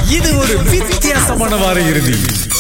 இது ஒரு வித்தியாசமான வார இறுதி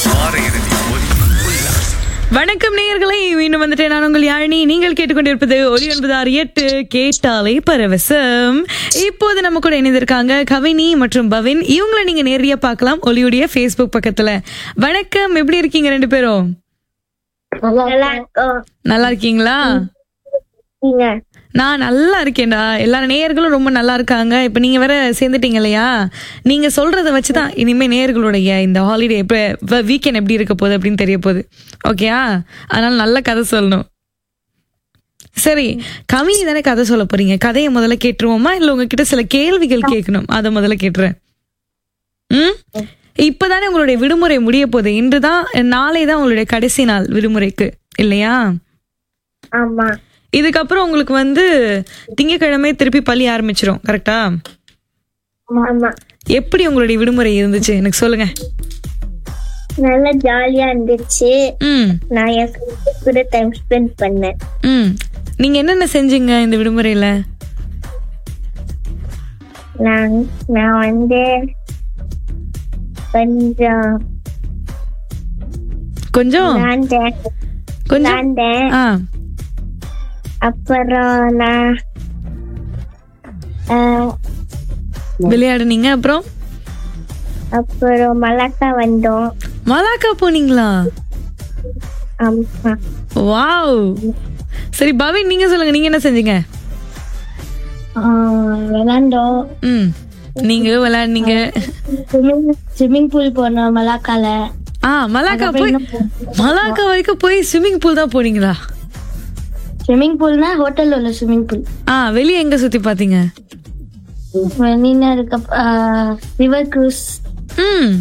வணக்கம் நேயர்களே மீண்டும் வந்துட்டேன் நான் உங்கள் யாழினி நீங்கள் கேட்டுக்கொண்டிருப்பது ஒரு ஒன்பது ஆறு எட்டு கேட்டாலே பரவசம் இப்போது நம்ம கூட இணைந்திருக்காங்க கவினி மற்றும் பவின் இவங்களை நீங்க நேரடியா பார்க்கலாம் ஒலியுடைய ஃபேஸ்புக் பக்கத்துல வணக்கம் எப்படி இருக்கீங்க ரெண்டு பேரும் நல்லா இருக்கோம் நல்லா இருக்கீங்களா நீங்க நான் நல்லா இருக்கேன்டா எல்லா நேயர்களும் ரொம்ப நல்லா இருக்காங்க இப்ப நீங்க வேற சேர்ந்துட்டீங்க இல்லையா நீங்க சொல்றத வச்சுதான் இனிமே நேயர்களுடைய இந்த ஹாலிடே எப்ப வீக்கெண்ட் எப்படி இருக்க போகுது அப்படின்னு தெரிய போகுது ஓகேயா அதனால நல்ல கதை சொல்லணும் சரி கவினி தானே கதை சொல்ல போறீங்க கதையை முதல்ல கேட்டுருவோமா இல்ல உங்ககிட்ட சில கேள்விகள் கேட்கணும் அதை முதல்ல கேட்டுறேன் ம் இப்பதானே உங்களுடைய விடுமுறை முடிய போகுது இன்றுதான் நாளை தான் உங்களுடைய கடைசி நாள் விடுமுறைக்கு இல்லையா ஆமா இதுக்கப்புறம் உங்களுக்கு வந்து திங்கக்கிழமை திருப்பி பள்ளி ஆரம்பிச்சிரும் கரெக்டா ஆமா எப்படி உங்களுடைய விடுமுறை இருந்துச்சு எனக்கு சொல்லுங்க நல்லா ஜாலியா இருந்துச்சு ம் நான் என் friends கூட டைம் ஸ்பெண்ட் பண்ணேன் ம் நீங்க என்னென்ன செஞ்சீங்க இந்த விடுமுறையில நான் நான் வந்து கொஞ்சம் கொஞ்சம் விளாண்டேன் கொஞ்சம் விளாண்டேன் ஆ அப்புறம் நான் ஆஹ், விளையாடுனீங்க அப்புறம் அப்புறம் மலாக்கா வந்தோம் மலாக்கா போனீங்களா ஆமா வாவ் சரி பவின் நீங்க சொல்லுங்க நீங்க என்ன செஞ்சீங்க ஆஹ், விளாண்டோம் ம் நீங்க விளையாடுனீங்க ஸ்விம்மிங் பூல் போனோம் மலாக்கால ஆ மலாக்கா போய் மலாக்கா வரைக்கும் போய் ஸ்விம்மிங் பூல் தான் போனீங்களா ஸ்விம்மிங் பூல்னா ஹோட்டல்ல உள்ள ஸ்விம்மிங் பூல் ஆ வெளியே எங்க சுத்தி பாத்தீங்க வெளியில இருக்க ரிவர் க்ரூஸ் ம்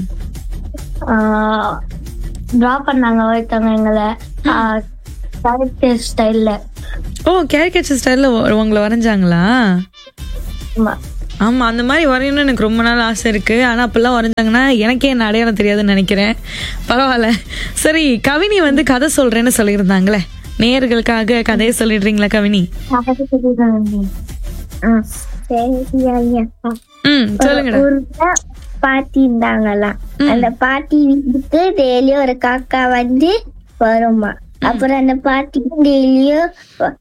டிரா பண்ணாங்க ஒருத்தவங்க எங்களை கேரக்டர் ஸ்டைல்ல ஓ கேரிகேச்சர் ஸ்டைல்ல உங்களை வரைஞ்சாங்களா ஆமா ஆமா அந்த மாதிரி வரையணும்னு எனக்கு ரொம்ப நாள் ஆசை இருக்கு ஆனா அப்பெல்லாம் வரைஞ்சாங்கன்னா எனக்கே என்ன அடையாளம் தெரியாதுன்னு நினைக்கிறேன் பரவாயில்ல சரி கவினி வந்து கதை சொல்றேன்னு சொல்லியிருந்தாங்களே நேயர்களுக்காக கதையை சொல்லிடுறீங்களா கவினி சரி ஐயா ம் சொல்லுங்கடா ஊர்ல பாட்டி இருந்தாங்களாம் அந்த பாட்டி வீட்டுக்கு டெய்லியும் ஒரு காக்கா வந்து வருமா அப்புறம் அந்த பாட்டிக்கு டெய்லியும்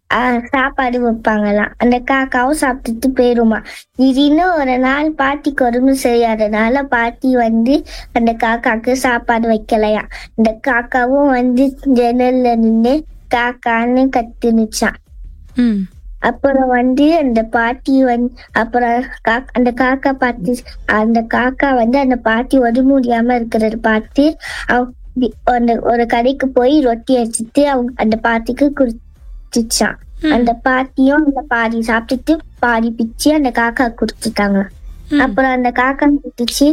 சாப்பாடு வைப்பாங்களாம் அந்த காக்காவும் சாப்பிட்டுட்டு போயிருமா திடீர்னு ஒரு நாள் பாட்டிக்கு உடம்பு சரியாதனால பாட்டி வந்து அந்த காக்காக்கு சாப்பாடு வைக்கலையா அந்த காக்காவும் வந்து ஜன்னல்ல நின்று காக்கான்னு கத்துனுச்சான் ம் அப்புறம் வந்து அந்த பாட்டி வந்து அப்புறம் கா- அந்த காக்கா பார்த்து அந்த காக்கா வந்து அந்த பாட்டி உடம்பு முடியாம இருக்கிறத பார்த்து அவ- தி- அந்த ஒரு கடைக்கு போய் ரொட்டி அடிச்சுட்டு அவங்க அந்த பாட்டிக்கு குடுத்துச்சான் அந்த பாட்டியும் அந்த பாதி சாப்பிட்டுட்டு பாதி பிச்சு அந்த காக்கா குடுத்துட்டாங்க ம். அப்புறம் அந்த காக்கா குடுத்துச்சு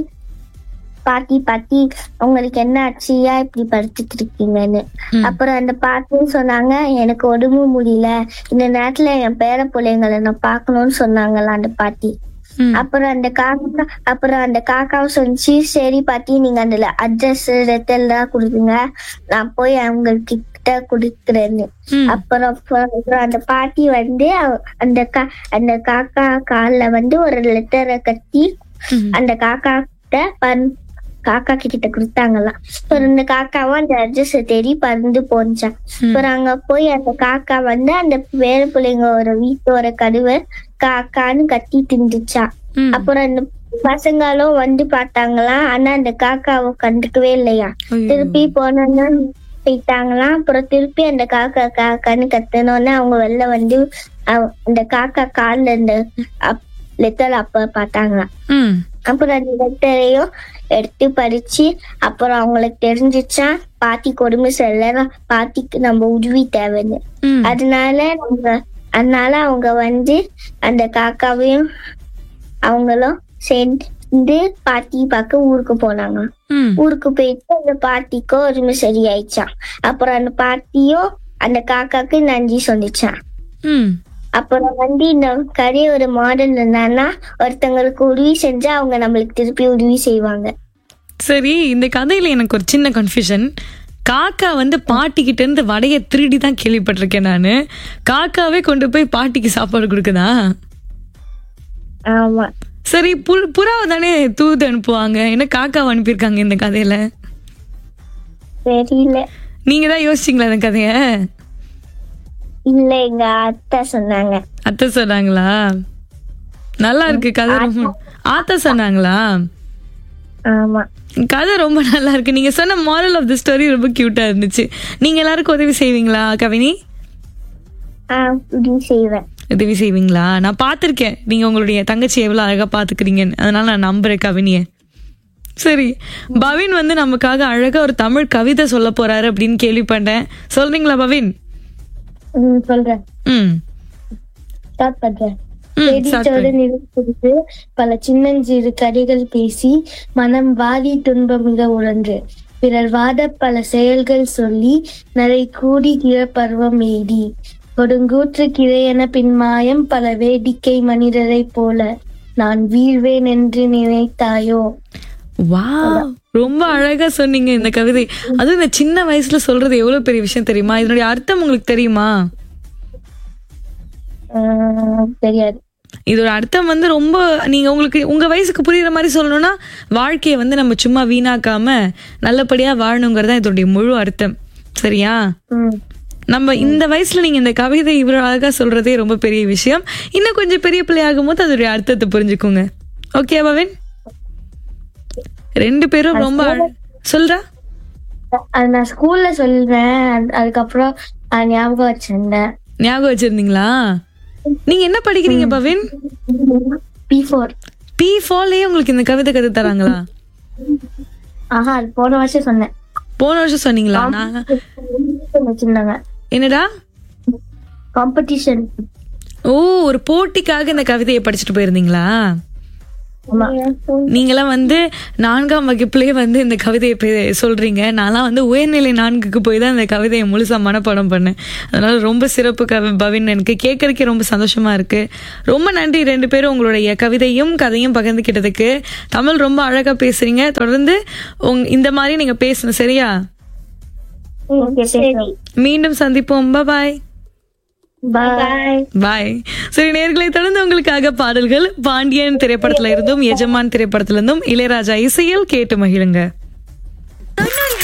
பாட்டி பாட்டி உங்களுக்கு என்ன ஆச்சு ஏன் இப்படி படுத்துட்டு இருக்கீங்கன்னு ம். அப்புறம் அந்த பாட்டியும் சொன்னாங்க எனக்கு உடம்பு முடியல இந்த நேரத்துல என் பேர பிள்ளைங்களை நான் பார்க்கணும்னு சொன்னாங்களாம் அந்த பாட்டி ம். அப்புறம் அந்த காக்கா அப்புறம் அந்த காக்காவும் சொன்னிச்சு சரி பாட்டி நீங்க அந்த அட்ரஸ் லெட்டர் தான் கொடுக்குங்க நான் போய் அவங்க கிட்ட கொடுக்குறேன்னு ம். அப்புறம் அப்புறம் அந்த பாட்டி வந்து அவ- அந்த கா அந்த காக்கா கால்ல வந்து ஒரு லெட்டரை கட்டி ம். அந்த காக்கா கிட்ட பறந்து காக்கா கிட்ட கொடுத்தாங்களாம் அப்புறம் இந்த காக்காவும் அந்த அட்ரஸ் தேடி பறந்து போனுச்சான் அப்புறம் அங்க போய் அந்த காக்கா வந்து அந்த வேற பிள்ளைங்க ஒரு வீட்டோட கடுவை காக்கான்னு கத்தி திண்டுச்சான் ம். அப்புறம் அந்த பசங்களும் வந்து பார்த்தாங்களாம் ஆனா அந்த காக்காவை கண்டுக்கவே இல்லையா ஐயோ. திருப்பி போனோன்னா போயிட்டாங்களாம் அப்புறம் திருப்பி அந்த காக்கா காக்கான்னு கத்துனோன்னே அவங்க வெளில வந்து அவ- அந்த காக்கா கால்ல இந்த லெட்டர் அப்ப பார்த்தாங்களாம் ம். அப்புறம் அந்த லெட்டரையும் எடுத்து படிச்சு அப்புறம் அவங்களுக்கு தெரிஞ்சிச்சா பாட்டி கொடுமை செல்ல பாட்டிக்கு நம்ம உதவி தேவைன்னு ம். அதனால நம்ம அதனால அவங்க வந்து அந்த காக்காவையும் அவங்களும் சேர்ந்து பாட்டி பார்க்க ஊருக்கு போனாங்க ம். ஊருக்கு போயிட்டு அந்த பாட்டிக்கு உரிமை சரியாயிடுச்சான் அப்புறம் அந்த பாட்டியும் அந்த காக்காக்கு நன்றி சொல்லிச்சான் ம். அப்புறம் வந்து இந்த கதையோட மாடல் என்னன்னா ஒருத்தங்களுக்கு உதவி செஞ்சா அவங்க நம்மளுக்கு திருப்பி உதவி செய்வாங்க சரி இந்த கதையில எனக்கு ஒரு சின்ன கன்ஃபியூஷன் காக்கா வந்து பாட்டிக்கிட்ட இருந்து வடைய திருடி தான் கேள்விப்பட்டிருக்கேன் நானு காக்காவே கொண்டு போய் பாட்டிக்கு சாப்பாடு கொடுக்குதா ஆமா சரி பு- புறாவை தானே தூது அனுப்புவாங்க என்ன காக்காவை அனுப்பியிருக்காங்க இந்த கதையில தெரியல நீங்க தான் யோசிச்சீங்களா இந்த கதைய இல்ல எங்க அத்தை சொன்னாங்க அத்தை சொன்னாங்களா நல்லா இருக்கு கதை ரொம்ப ஆத்தா சொன்னாங்களா ஆமா கதை ரொம்ப நல்லா இருக்கு நீங்க சொன்ன மாரல் ஆஃப் தி ஸ்டோரி ரொம்ப கியூட்டா இருந்துச்சு நீங்க எல்லாருக்கும் உதவி செய்வீங்களா கவினி ஆஹ் இப்படி செய்வேன் உதவி செய்வீங்களா நான் பார்த்துருக்கேன் நீங்க உங்களுடைய தங்கச்சி எவ்வளவு அழகா பாத்துக்கிறீங்கன்னு அதனால நான் நம்புறேன் கவினிய சரி பவின் வந்து நமக்காக அழகா ஒரு தமிழ் கவிதை சொல்ல போறாரு அப்படின்னு கேள்விப்பட்டேன் சொல்றீங்களா பவின் ம், சொல்றேன் ம் ஸ்டார்ட் பண்றேன் ம், தேடித்தோடு நிறுத்திட்டு பல சின்னஞ்சிறு கதைகள் பேசி மனம் வாதி துன்பம் மிக உழன்று பிறர் வாத பல செயல்கள் சொல்லி நரை கூடி பருவம் எய்தி கொடுங்கூற்று கிளையென பின்மாயம் பல வேடிக்கை மனிதரைப் போல நான் வீழ்வேன் என்று நினைத்தாயோ வா ரொம்ப அழகா சொன்னீங்க இந்த கவிதை அதுவும் இந்த சின்ன வயசுல சொல்றது எவ்வளவு பெரிய விஷயம் தெரியுமா இதனுடைய அர்த்தம் உங்களுக்கு தெரியுமா ஆஹ் தெரியாது இதோட அர்த்தம் வந்து ரொம்ப நீங்க உங்களுக்கு உங்க வயசுக்கு புரியுற மாதிரி சொல்லணும்னா வாழ்க்கையை வந்து நம்ம சும்மா வீணாக்காம நல்லபடியா வாழணுங்கிறது தான் இதோடைய முழு அர்த்தம் சரியா ம் நம்ம இந்த வயசுல நீங்க இந்த கவிதை இவ்வளவு அழகா சொல்றதே ரொம்ப பெரிய விஷயம் இன்னும் கொஞ்சம் பெரிய பிள்ளையாகும் போது அதோடைய அர்த்தத்தை புரிஞ்சுக்கோங்க ஓகே பவன் ரெண்டு பேரும் ரொம்ப அழ- சொல்றா அது நான் ஸ்கூல்ல சொல்றேன் அது- அதுக்கப்புறம் நான் ஞாபகம் வச்சிருந்தேன் ஞாபகம் வச்சிருந்தீங்களா நீங்க என்ன படிக்கிறீங்க பவின் பி ஃபோர் பி ஃபாலே உங்களுக்கு இந்த கவிதை கத்து தராங்களா ஆஹா அது போன வருஷம் சொன்னேன் போன வருஷம் சொன்னீங்களா நான் வச்சிருந்தாங்க என்னடா காம்படிஷன் ஓ ஒரு போட்டிக்காக இந்த கவிதையை படிச்சுட்டு போயிருந்தீங்களா ஆமா நீங்களாம் வந்து நான்காம் வகுப்புலயே வந்து இந்த கவிதையை பே- சொல்றீங்க நான்லாம் வந்து உயர்நிலை நான்குக்கு போய் தான் இந்த கவிதையை முழுசா மனப்பாடம் பண்ணேன் அதனால ரொம்ப சிறப்பு கவி பவின் எனக்கு கேட்கறதுக்கே ரொம்ப சந்தோஷமா இருக்கு ரொம்ப நன்றி ரெண்டு பேரும் உங்களுடைய கவிதையும் கதையும் பகிர்ந்துக்கிட்டதுக்கு தமிழ் ரொம்ப அழகா பேசுறீங்க தொடர்ந்து உங் இந்த மாதிரி நீங்க பேசணும் சரியா ஓகே சரி மீண்டும் சந்திப்போம் பாய் பாய் பாய் சரி நேர்களை தொடர்ந்து உங்களுக்காக பாடல்கள் பாண்டியன் திரைப்படத்துல இருந்தும் எஜமான் திரைப்படத்துல இருந்தும் இளையராஜா இசையில் கேட்டு மகிழுங்க